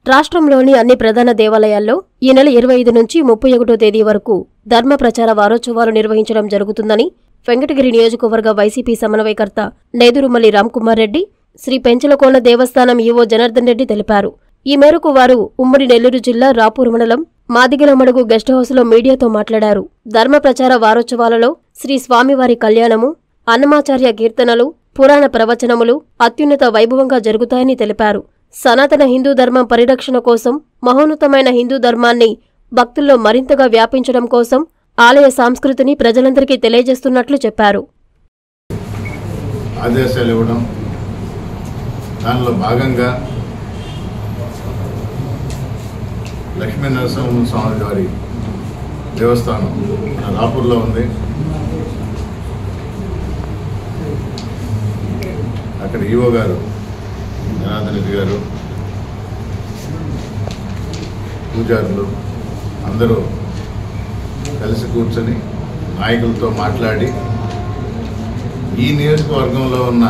రాష్ట్రంలోని అన్ని ప్రధాన దేవాలయాల్లో ఈ నెల ఇరవై ఐదు నుంచి ముప్పై ఒకటో తేదీ వరకు ధర్మ ప్రచార వారోత్సవాలు నిర్వహించడం జరుగుతుందని వెంకటగిరి నియోజకవర్గ వైసీపీ సమన్వయకర్త నేదురుమల్లి రామ్కుమార్ రెడ్డి శ్రీ పెంచలకోన దేవస్థానం ఈవో జనార్దన్ రెడ్డి తెలిపారు ఈ మేరకు వారు ఉమ్మడి నెల్లూరు జిల్లా రాపూర్ మండలం మాదిగలమడుగు గెస్ట్ హౌస్లో మీడియాతో మాట్లాడారు ధర్మ ప్రచార వారోత్సవాలలో శ్రీ స్వామివారి కళ్యాణము అన్నమాచార్య కీర్తనలు పురాణ ప్రవచనములు అత్యున్నత వైభవంగా జరుగుతాయని తెలిపారు సనాతన హిందూ ధర్మం పరిరక్షణ కోసం మహోన్నతమైన హిందూ ధర్మాన్ని భక్తుల్లో మరింతగా వ్యాపించడం కోసం ఆలయ సంస్కృతిని ప్రజలందరికీ తెలియజేస్తున్నట్లు చెప్పారు ఆదేశాలు ఇవ్వడం దానిలో భాగంగా లక్ష్మీ నరసింహ స్వామి గారి దేవస్థానం మన రాపూర్లో ఉంది అక్కడ ఈవో గారు జనార్దన్ రెడ్డి గారు పూజారులు అందరూ కలిసి కూర్చొని నాయకులతో మాట్లాడి ఈ నియోజకవర్గంలో ఉన్న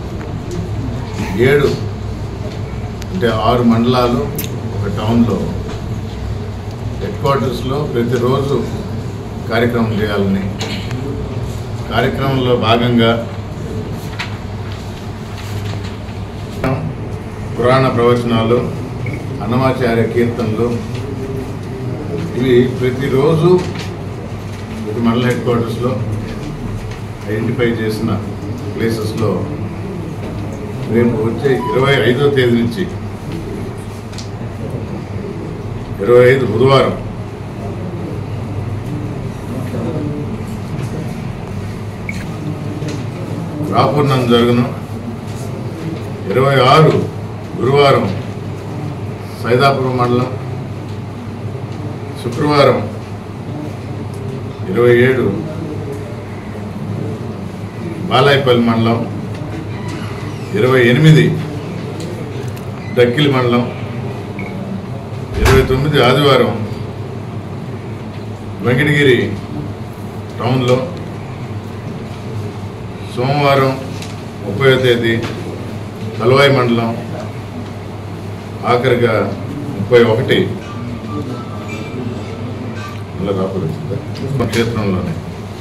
ఏడు అంటే ఆరు మండలాలు ఒక టౌన్లో హెడ్ క్వార్టర్స్లో ప్రతిరోజు కార్యక్రమం చేయాలని కార్యక్రమంలో భాగంగా పురాణ ప్రవచనాలు అన్నమాచార్య కీర్తనలు ఇవి ప్రతిరోజు ప్రతి మండల హెడ్ క్వార్టర్స్లో ఐడెంటిఫై చేసిన ప్లేసెస్లో రేపు వచ్చే ఇరవై ఐదో తేదీ నుంచి ఇరవై ఐదు బుధవారం రాపూర్ణం జరుగును ఇరవై ఆరు గురువారం సైదాపురం మండలం శుక్రవారం ఇరవై ఏడు బాలాయపల్లి మండలం ఇరవై ఎనిమిది దక్కిలి మండలం ఇరవై తొమ్మిది ఆదివారం వెంకటగిరి టౌన్లో సోమవారం ముప్పై తేదీ కలువాయి మండలం ఆఖరిగా ముప్పై ఒకటి మళ్ళీ రాపూర్ వచ్చిందా క్షేత్రంలోనే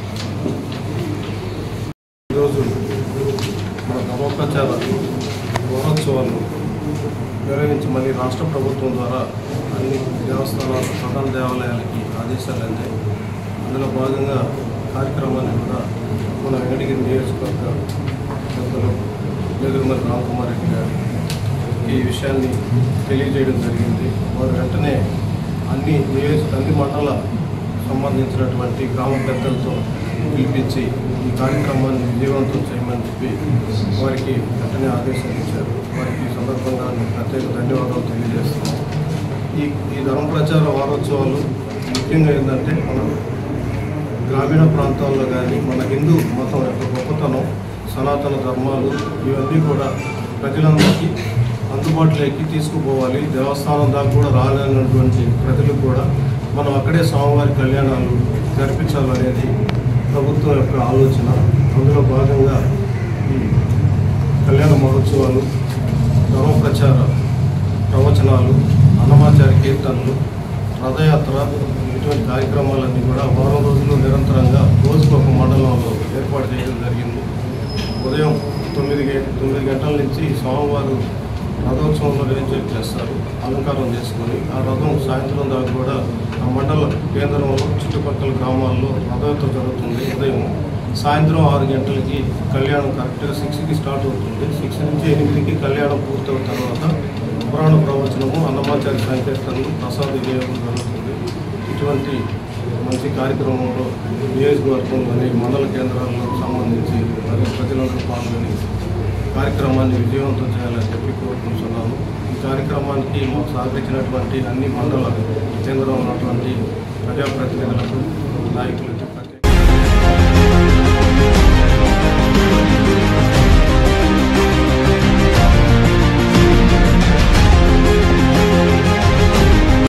ఈరోజు మన ధర్మప్రచార మహోత్సవాలు నిర్వహించి మళ్ళీ రాష్ట్ర ప్రభుత్వం ద్వారా అన్ని దేవస్థానాలు ప్రధాన దేవాలయాలకి ఆదేశాలు అందాయి అందులో భాగంగా కార్యక్రమాన్ని కూడా మన వెంకటగిరి నియోజకవర్గ పెద్దలు నెదురుమల్లి రామకుమార్ రెడ్డి గారు ఈ విషయాన్ని తెలియజేయడం జరిగింది వారు వెంటనే అన్ని నియోజక అన్ని మండల సంబంధించినటువంటి గ్రామ పెద్దలతో పిలిపించి ఈ కార్యక్రమాన్ని విజయవంతం చేయమని చెప్పి వారికి వెంటనే ఆదేశాలు ఇచ్చారు వారికి ఈ సందర్భంగా నేను ప్రత్యేక ధన్యవాదాలు తెలియజేస్తున్నాను ఈ ఈ ధర్మ ప్రచార వారోత్సవాలు ముఖ్యంగా ఏంటంటే మన గ్రామీణ ప్రాంతాల్లో కానీ మన హిందూ మతం యొక్క గొప్పతనం సనాతన ధర్మాలు ఇవన్నీ కూడా ప్రజలందరికీ అందుబాటులోకి తీసుకుపోవాలి దేవస్థానం దాకా కూడా రాలేనటువంటి ప్రజలకు కూడా మనం అక్కడే స్వామివారి కళ్యాణాలు జరిపించాలనేది ప్రభుత్వం యొక్క ఆలోచన అందులో భాగంగా ఈ కళ్యాణ మహోత్సవాలు ధర్మ ప్రచార ప్రవచనాలు అన్నమాచార్య కీర్తనలు రథయాత్ర ఇటువంటి కార్యక్రమాలన్నీ కూడా వారం రోజులు నిరంతరంగా రోజుకు ఒక మండలంలో ఏర్పాటు చేయడం జరిగింది ఉదయం తొమ్మిది గంట తొమ్మిది గంటల నుంచి స్వామివారు రథోత్సవంలో నిర్వహించ చేస్తారు అలంకారం చేసుకొని ఆ రథం సాయంత్రం దాకా కూడా ఆ మండల కేంద్రంలో చుట్టుపక్కల గ్రామాల్లో రథయాత్ర జరుగుతుంది ఉదయం సాయంత్రం ఆరు గంటలకి కళ్యాణం కరెక్ట్గా సిక్స్కి స్టార్ట్ అవుతుంది సిక్స్ నుంచి ఎనిమిదికి కళ్యాణం పూర్తయిన తర్వాత పురాణ ప్రవచనము అన్నమాచార్య సంకీర్తనలు ప్రసాద వినియోగం జరుగుతుంది ఇటువంటి మంచి కార్యక్రమంలో నియోజకవర్గంలోని మండల కేంద్రాలకు సంబంధించి మరియు ప్రజలందరూ పాల్గొని కార్యక్రమాన్ని విజయవంతం చేయాలని చెప్పి కోరుకుంటున్నాను ఈ కార్యక్రమానికి మాకు సహకరించినటువంటి అన్ని మండల కేంద్రంలో ఉన్నటువంటి ప్రజాప్రతినిధులకు నాయకులకు